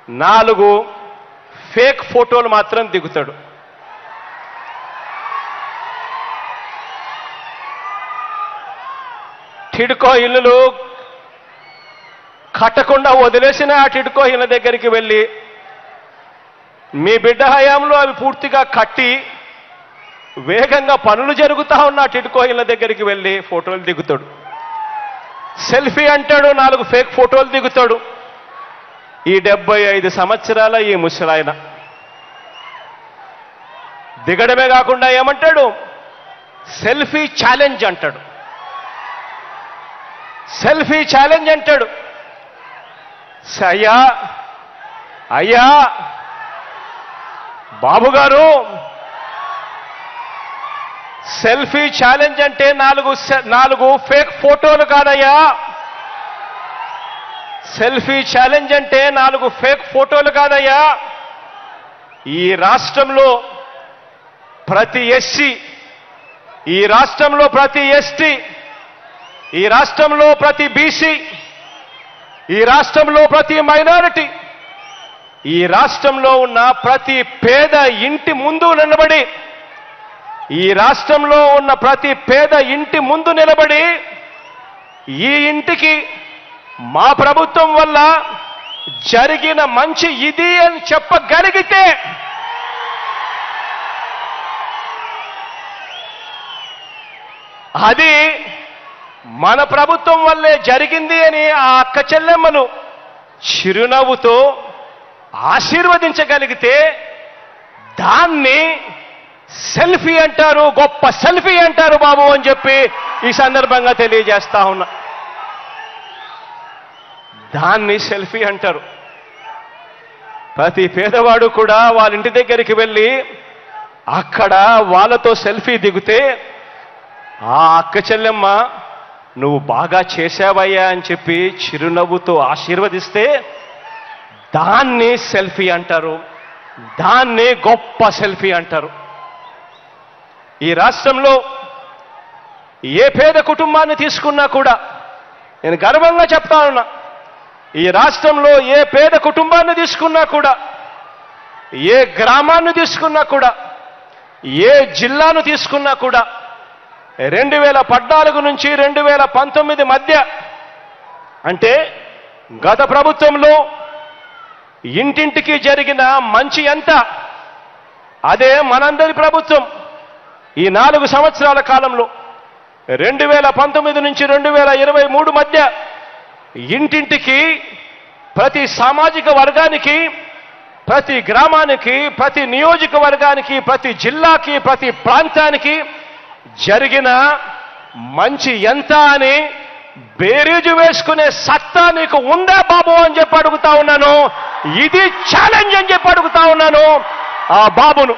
నాలుగు ఫేక్ ఫోటోలు మాత్రం దిగుతాడు టిడ్కో ఇల్లులు కట్టకుండా వదిలేసిన ఆ టిడ్కో ఇళ్ళ దగ్గరికి వెళ్ళి మీ బిడ్డ హయాంలో అవి పూర్తిగా కట్టి వేగంగా పనులు జరుగుతా ఉన్న ఆ టిడ్కో ఇళ్ళ దగ్గరికి వెళ్ళి ఫోటోలు దిగుతాడు సెల్ఫీ అంటాడు నాలుగు ఫేక్ ఫోటోలు దిగుతాడు ఈ డెబ్బై ఐదు సంవత్సరాల ఈ ముసలాయన దిగడమే కాకుండా ఏమంటాడు సెల్ఫీ ఛాలెంజ్ అంటాడు సెల్ఫీ ఛాలెంజ్ అంటాడు స- అయ్యా అయ్యా బాబు గారు సెల్ఫీ ఛాలెంజ్ అంటే నాలుగు సె- నాలుగు ఫేక్ ఫోటోలు కాదయ్యా సెల్ఫీ ఛాలెంజ్ అంటే నాలుగు ఫేక్ ఫోటోలు కాదయ్యా ఈ రాష్ట్రంలో ప్రతి ఎస్సీ ఈ రాష్ట్రంలో ప్రతి ఎస్టీ ఈ రాష్ట్రంలో ప్రతి బీసీ ఈ రాష్ట్రంలో ప్రతి మైనారిటీ ఈ రాష్ట్రంలో ఉన్న ప్రతి పేద ఇంటి ముందు నిలబడి ఈ రాష్ట్రంలో ఉన్న ప్రతి పేద ఇంటి ముందు నిలబడి ఈ ఇంటికి మా ప్రభుత్వం వల్ల జరిగిన మంచి ఇది అని చెప్పగలిగితే అది మన ప్రభుత్వం వల్లే జరిగింది అని ఆ అక్క చెల్లెమ్మను చిరునవ్వుతో ఆశీర్వదించగలిగితే దాన్ని సెల్ఫీ అంటారు గొప్ప సెల్ఫీ అంటారు బాబు అని చెప్పి ఈ సందర్భంగా తెలియజేస్తా ఉన్నా దాన్ని సెల్ఫీ అంటారు ప్రతి పేదవాడు కూడా వాళ్ళ ఇంటి దగ్గరికి వెళ్ళి అక్కడ వాళ్ళతో సెల్ఫీ దిగితే ఆ అక్క చెల్లెమ్మ నువ్వు బాగా చేశావయ్యా అని చెప్పి చిరునవ్వుతో ఆశీర్వదిస్తే దాన్ని సెల్ఫీ అంటారు దాన్ని గొప్ప సెల్ఫీ అంటారు ఈ రాష్ట్రంలో ఏ పేద కుటుంబాన్ని తీసుకున్నా కూడా నేను గర్వంగా చెప్తా ఉన్నా ఈ రాష్ట్రంలో ఏ పేద కుటుంబాన్ని తీసుకున్నా కూడా ఏ గ్రామాన్ని తీసుకున్నా కూడా ఏ జిల్లాను తీసుకున్నా కూడా రెండు వేల పద్నాలుగు నుంచి రెండు వేల పంతొమ్మిది మధ్య అంటే గత ప్రభుత్వంలో ఇంటింటికి జరిగిన మంచి ఎంత అదే మనందరి ప్రభుత్వం ఈ నాలుగు సంవత్సరాల కాలంలో రెండు వేల పంతొమ్మిది నుంచి రెండు వేల ఇరవై మూడు మధ్య ఇంటింటికి ప్రతి సామాజిక వర్గానికి ప్రతి గ్రామానికి ప్రతి నియోజకవర్గానికి ప్రతి జిల్లాకి ప్రతి ప్రాంతానికి జరిగిన మంచి ఎంత అని బేరీజు వేసుకునే సత్తా నీకు ఉందా బాబు అని చెప్పి అడుగుతా ఉన్నాను ఇది ఛాలెంజ్ అని చెప్పి అడుగుతా ఉన్నాను ఆ బాబును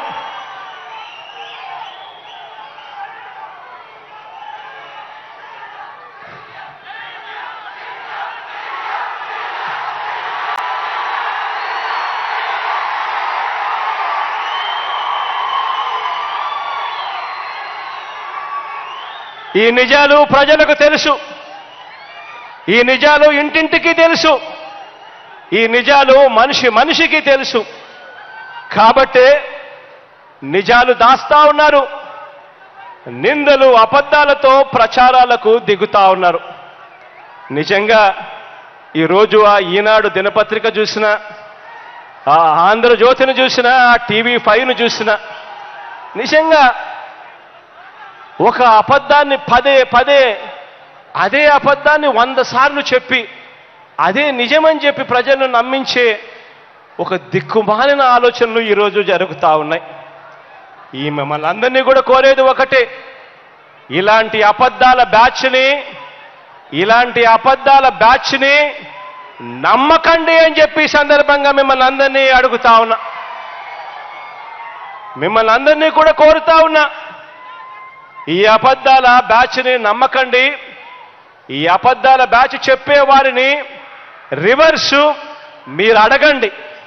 ఈ నిజాలు ప్రజలకు తెలుసు ఈ నిజాలు ఇంటింటికి తెలుసు ఈ నిజాలు మనిషి మనిషికి తెలుసు కాబట్టే నిజాలు దాస్తా ఉన్నారు నిందలు అబద్ధాలతో ప్రచారాలకు దిగుతా ఉన్నారు నిజంగా ఈరోజు ఆ ఈనాడు దినపత్రిక చూసిన ఆ ఆంధ్రజ్యోతిని చూసిన ఆ టీవీ ఫైవ్ను చూసిన నిజంగా ఒక అబద్ధాన్ని పదే పదే అదే అబద్ధాన్ని వంద సార్లు చెప్పి అదే నిజమని చెప్పి ప్రజలను నమ్మించే ఒక దిక్కుమాలిన ఆలోచనలు ఈరోజు జరుగుతూ ఉన్నాయి ఈ మిమ్మల్ని అందరినీ కూడా కోరేది ఒకటే ఇలాంటి అబద్ధాల బ్యాచ్ని ఇలాంటి అబద్ధాల బ్యాచ్ని నమ్మకండి అని చెప్పి ఈ సందర్భంగా మిమ్మల్ని అందరినీ అడుగుతా ఉన్నా మిమ్మల్ని అందరినీ కూడా కోరుతా ఉన్నా ఈ అబద్ధాల బ్యాచ్ని నమ్మకండి ఈ అబద్ధాల బ్యాచ్ చెప్పే వారిని రివర్స్ మీరు అడగండి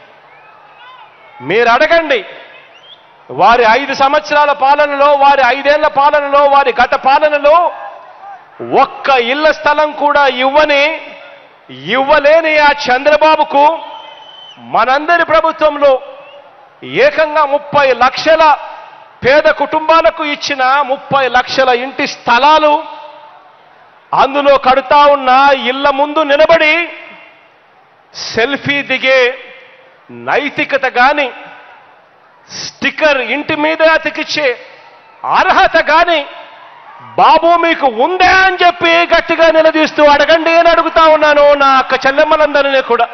మీరు అడగండి వారి ఐదు సంవత్సరాల పాలనలో వారి ఐదేళ్ల పాలనలో వారి గత పాలనలో ఒక్క ఇళ్ల స్థలం కూడా ఇవ్వని ఇవ్వలేని ఆ చంద్రబాబుకు మనందరి ప్రభుత్వంలో ఏకంగా ముప్పై లక్షల పేద కుటుంబాలకు ఇచ్చిన ముప్పై లక్షల ఇంటి స్థలాలు అందులో కడుతా ఉన్న ఇళ్ల ముందు నిలబడి సెల్ఫీ దిగే నైతికత గాని స్టిక్కర్ ఇంటి మీద అతికిచ్చే అర్హత గాని బాబు మీకు ఉందా అని చెప్పి గట్టిగా నిలదీస్తూ అడగండి అని అడుగుతా ఉన్నాను నా అక్క చెల్లెమ్మలందరినీ కూడా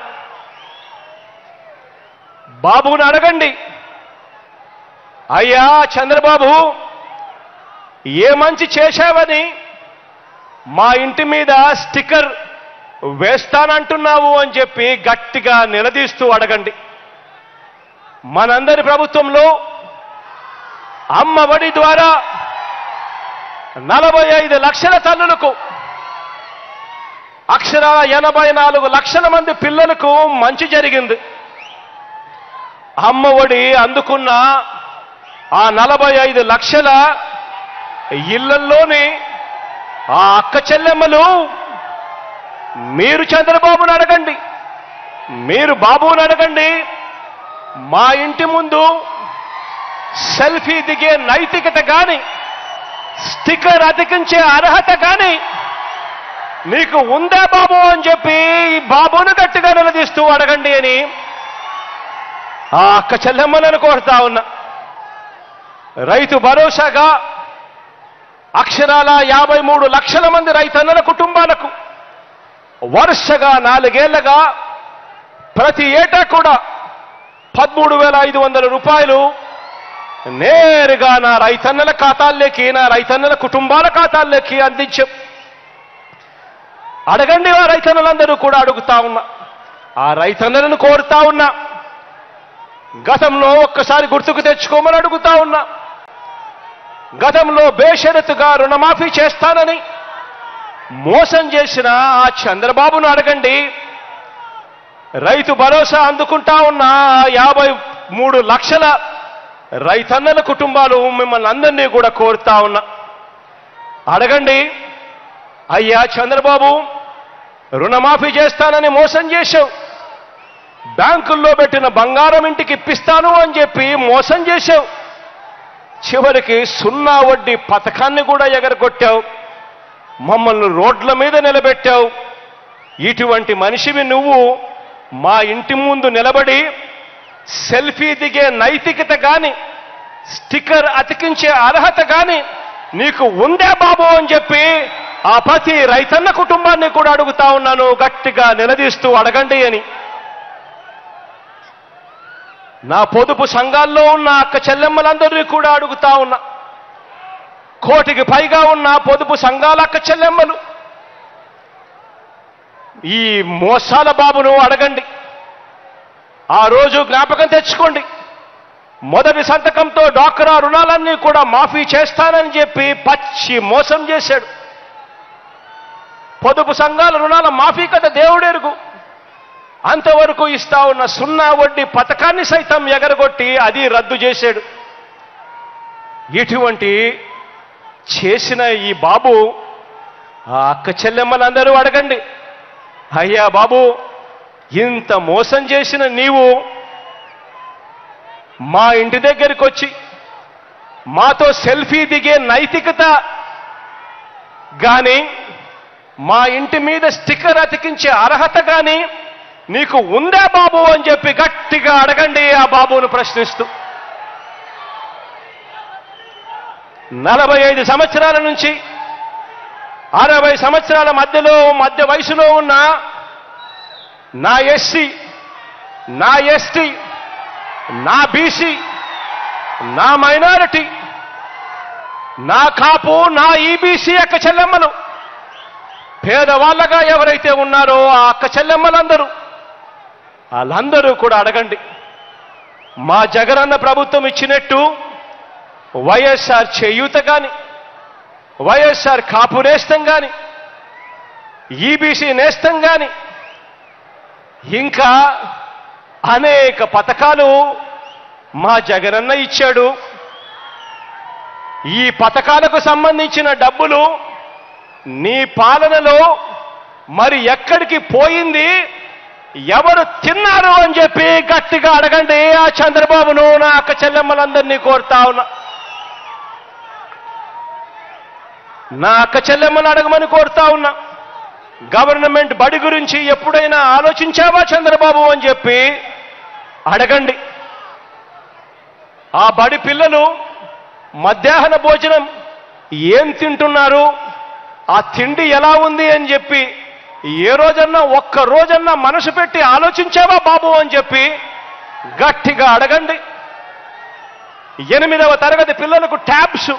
బాబుని అడగండి అయ్యా చంద్రబాబు ఏ మంచి చేశావని మా ఇంటి మీద స్టిక్కర్ వేస్తానంటున్నావు అని చెప్పి గట్టిగా నిలదీస్తూ అడగండి మనందరి ప్రభుత్వంలో అమ్మ ఒడి ద్వారా నలభై ఐదు లక్షల తల్లులకు అక్షరాల ఎనభై నాలుగు లక్షల మంది పిల్లలకు మంచి జరిగింది అమ్మ ఒడి అందుకున్న ఆ నలభై ఐదు లక్షల ఇళ్లల్లోని ఆ అక్క చెల్లెమ్మలు మీరు చంద్రబాబుని అడగండి మీరు బాబుని అడగండి మా ఇంటి ముందు సెల్ఫీ దిగే నైతికత కానీ స్టిక్కర్ అతికించే అర్హత కానీ నీకు ఉందా బాబు అని చెప్పి ఈ బాబును గట్టిగా నిలదీస్తూ అడగండి అని ఆ అక్క చెల్లెమ్మలను కోరుతా ఉన్నా రైతు భరోసాగా అక్షరాల యాభై మూడు లక్షల మంది రైతన్నల కుటుంబాలకు వరుసగా నాలుగేళ్లగా ప్రతి ఏటా కూడా పదమూడు వేల ఐదు వందల రూపాయలు నేరుగా నా రైతన్నల ఖాతాల్లోకి నా రైతన్నల కుటుంబాల ఖాతాల్లోకి అందించాం అడగండి ఆ రైతన్నలందరూ కూడా అడుగుతా ఉన్నా ఆ రైతన్నలను కోరుతా ఉన్నా గతంలో ఒక్కసారి గుర్తుకు తెచ్చుకోమని అడుగుతా ఉన్నా గతంలో బేషరతుగా రుణమాఫీ చేస్తానని మోసం చేసిన ఆ చంద్రబాబును అడగండి రైతు భరోసా అందుకుంటా ఉన్న ఆ యాభై మూడు లక్షల రైతన్నల కుటుంబాలు మిమ్మల్ని అందరినీ కూడా కోరుతా ఉన్నా అడగండి అయ్యా చంద్రబాబు రుణమాఫీ చేస్తానని మోసం చేశావు బ్యాంకుల్లో పెట్టిన బంగారం ఇంటికి ఇప్పిస్తాను అని చెప్పి మోసం చేశావు చివరికి సున్నా వడ్డీ పథకాన్ని కూడా ఎగరగొట్టావు మమ్మల్ని రోడ్ల మీద నిలబెట్టావు ఇటువంటి మనిషివి నువ్వు మా ఇంటి ముందు నిలబడి సెల్ఫీ దిగే నైతికత గాని స్టిక్కర్ అతికించే అర్హత గాని నీకు ఉందే బాబు అని చెప్పి ఆ ప్రతి రైతన్న కుటుంబాన్ని కూడా అడుగుతా ఉన్నాను గట్టిగా నిలదీస్తూ అడగండి అని నా పొదుపు సంఘాల్లో ఉన్న అక్క చెల్లెమ్మలందరినీ కూడా అడుగుతా ఉన్నా కోటికి పైగా ఉన్న పొదుపు సంఘాల అక్క చెల్లెమ్మలు ఈ మోసాల బాబును అడగండి ఆ రోజు జ్ఞాపకం తెచ్చుకోండి మొదటి సంతకంతో డాక్రా రుణాలన్నీ కూడా మాఫీ చేస్తానని చెప్పి పచ్చి మోసం చేశాడు పొదుపు సంఘాల రుణాల మాఫీ కదా దేవుడెరుగు అంతవరకు ఇస్తా ఉన్న సున్నా వడ్డీ పథకాన్ని సైతం ఎగరగొట్టి అది రద్దు చేశాడు ఇటువంటి చేసిన ఈ బాబు ఆ అక్క చెల్లెమ్మలందరూ అడగండి అయ్యా బాబు ఇంత మోసం చేసిన నీవు మా ఇంటి దగ్గరికి వచ్చి మాతో సెల్ఫీ దిగే నైతికత గాని మా ఇంటి మీద స్టిక్కర్ అతికించే అర్హత గాని నీకు ఉందా బాబు అని చెప్పి గట్టిగా అడగండి ఆ బాబును ప్రశ్నిస్తూ నలభై ఐదు సంవత్సరాల నుంచి అరవై సంవత్సరాల మధ్యలో మధ్య వయసులో ఉన్న నా ఎస్సీ నా ఎస్టీ నా బీసీ నా మైనారిటీ నా కాపు నా ఈబీసీ అక్క చెల్లెమ్మలు పేదవాళ్ళగా ఎవరైతే ఉన్నారో ఆ అక్క చెల్లెమ్మలందరూ వాళ్ళందరూ కూడా అడగండి మా జగనన్న ప్రభుత్వం ఇచ్చినట్టు వైఎస్ఆర్ చేయూత కానీ వైఎస్ఆర్ కాపు నేస్తం కానీ ఈబీసీ నేస్తం కానీ ఇంకా అనేక పథకాలు మా జగనన్న ఇచ్చాడు ఈ పథకాలకు సంబంధించిన డబ్బులు నీ పాలనలో మరి ఎక్కడికి పోయింది ఎవరు తిన్నారు అని చెప్పి గట్టిగా అడగండి ఆ చంద్రబాబును నా అక్క చెల్లెమ్మలందరినీ కోరుతా ఉన్నా నా అక్క చెల్లెమ్మలు అడగమని కోరుతా ఉన్నా గవర్నమెంట్ బడి గురించి ఎప్పుడైనా ఆలోచించావా చంద్రబాబు అని చెప్పి అడగండి ఆ బడి పిల్లలు మధ్యాహ్న భోజనం ఏం తింటున్నారు ఆ తిండి ఎలా ఉంది అని చెప్పి ఏ రోజన్నా ఒక్క రోజన్నా మనసు పెట్టి ఆలోచించావా బాబు అని చెప్పి గట్టిగా అడగండి ఎనిమిదవ తరగతి పిల్లలకు ట్యాబ్స్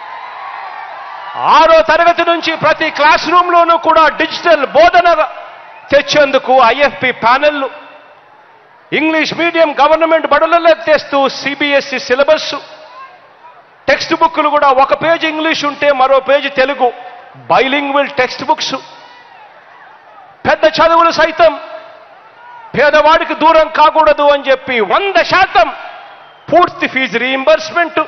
ఆరో తరగతి నుంచి ప్రతి క్లాస్ రూమ్లోనూ కూడా డిజిటల్ బోధన తెచ్చేందుకు ఐఎఫ్పి ప్యానెల్లు ఇంగ్లీష్ మీడియం గవర్నమెంట్ బడులలో తెస్తూ సిబిఎస్ఈ సిలబస్ టెక్స్ట్ బుక్లు కూడా ఒక పేజ్ ఇంగ్లీష్ ఉంటే మరో page Telugu bilingual text books పెద్ద చదువులు సైతం పేదవాడికి దూరం కాకూడదు అని చెప్పి వంద శాతం పూర్తి ఫీజు రీయింబర్స్మెంట్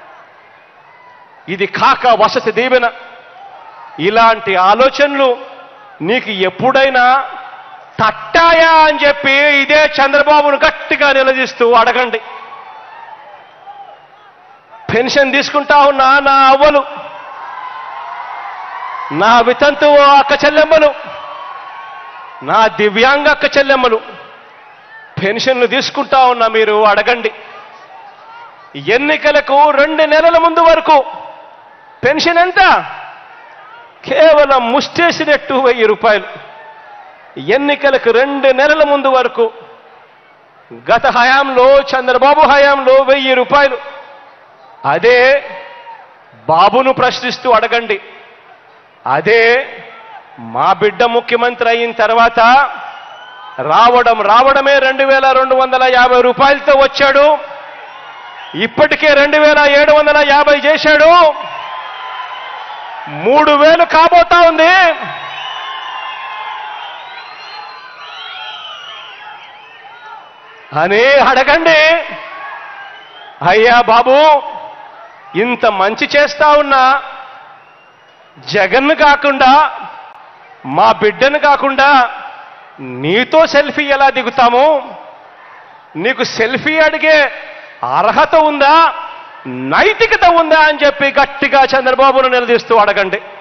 ఇది కాక వసతి దీవెన ఇలాంటి ఆలోచనలు నీకు ఎప్పుడైనా తట్టాయా అని చెప్పి ఇదే చంద్రబాబును గట్టిగా నిలదీస్తూ అడగండి పెన్షన్ తీసుకుంటా ఉన్నా నా అవ్వలు నా వితంతు అక్క చెల్లెమ్మలు నా దివ్యాంగ అక్క చెల్లెమ్మలు పెన్షన్లు తీసుకుంటా ఉన్నా మీరు అడగండి ఎన్నికలకు రెండు నెలల ముందు వరకు పెన్షన్ ఎంత కేవలం ముష్టేసినట్టు వెయ్యి రూపాయలు ఎన్నికలకు రెండు నెలల ముందు వరకు గత హయాంలో చంద్రబాబు హయాంలో వెయ్యి రూపాయలు అదే బాబును ప్రశ్నిస్తూ అడగండి అదే మా బిడ్డ ముఖ్యమంత్రి అయిన తర్వాత రావడం రావడమే రెండు వేల రెండు వందల యాభై రూపాయలతో వచ్చాడు ఇప్పటికే రెండు వేల ఏడు వందల యాభై చేశాడు మూడు వేలు కాబోతా ఉంది అని అడగండి అయ్యా బాబు ఇంత మంచి చేస్తా ఉన్నా జగన్ కాకుండా మా బిడ్డను కాకుండా నీతో సెల్ఫీ ఎలా దిగుతాము నీకు సెల్ఫీ అడిగే అర్హత ఉందా నైతికత ఉందా అని చెప్పి గట్టిగా చంద్రబాబును నిలదీస్తూ అడగండి